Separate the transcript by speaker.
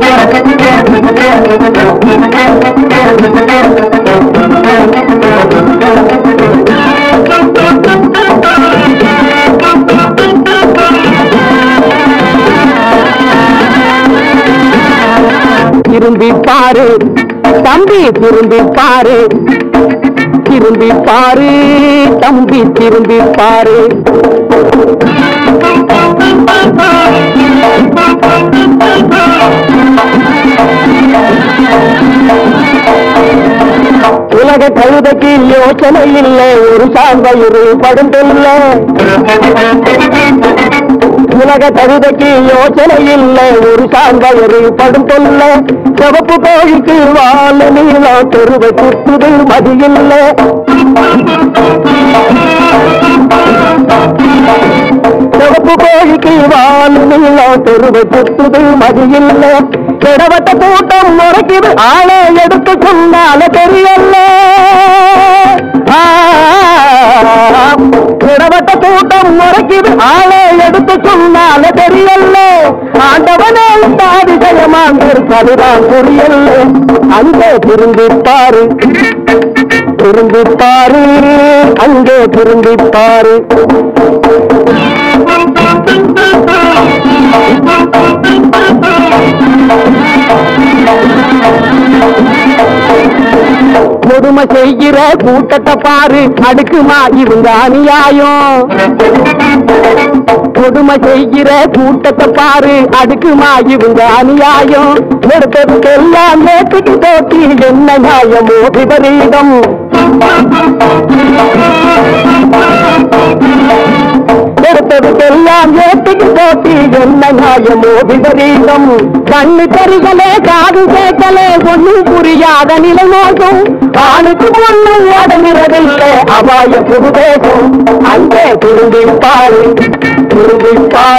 Speaker 1: திரும்பி பாரு தம்பி திரும்பி பாரு திரும்பி பாரு தம்பி திரும்பி பாரு உலக கழுதைக்கு யோசனை இல்லை ஒரு சாம்பயிறு படுந்துள்ள உலக கழுதைக்கு யோசனை இல்லை ஒரு சாம்பயிறு படுந்துள்ள சிவப்பு கோழிக்கு வாழ நீளம் தெருவை குத்துது மதியில்லை சிவப்பு கோழிக்கு வால் நீளம் தெருவை குத்துது மதியில்ல கிடவட்ட கூட்டம் முறைக்குது ஆளை எடுத்து சொன்னால தெரியல ஆ, கிடவட்ட கூட்டம் முறைக்குது ஆளை எடுத்து சொன்னால தெரியல ஆண்டவனே இந்த அதிசயமாக இருப்பதுதான் புரியல அங்கே திரும்பி பாரு திரும்பி பாரு அங்கே திரும்பி பாரு கொடுமை செய்கிற கூட்டத்தை பாரு அடுக்குமா இவங்க அநியாயம் கொடுமை செய்கிற கூட்டத்தை பாரு அடுக்குமா இவங்க அநியாயம் எடுத்ததுக்கெல்லாம் நேற்றுக்கு தோட்டி என்ன நியாயமோ விபரீதம் எடுத்ததுக்கெல்லாம் ஏற்றுக்கு போட்டி என்ன நியாயமோ விபரீதம் கண்ணு தெரிகளே காது கேட்கலே ஒன்னும் புரியாத நிலை நோக்கும் ஆணுக்கு ஒன்னும் அடங்குறதில்லை அபாய புதுதேசம் அங்கே திரும்பி பாரு திரும்பி பாரு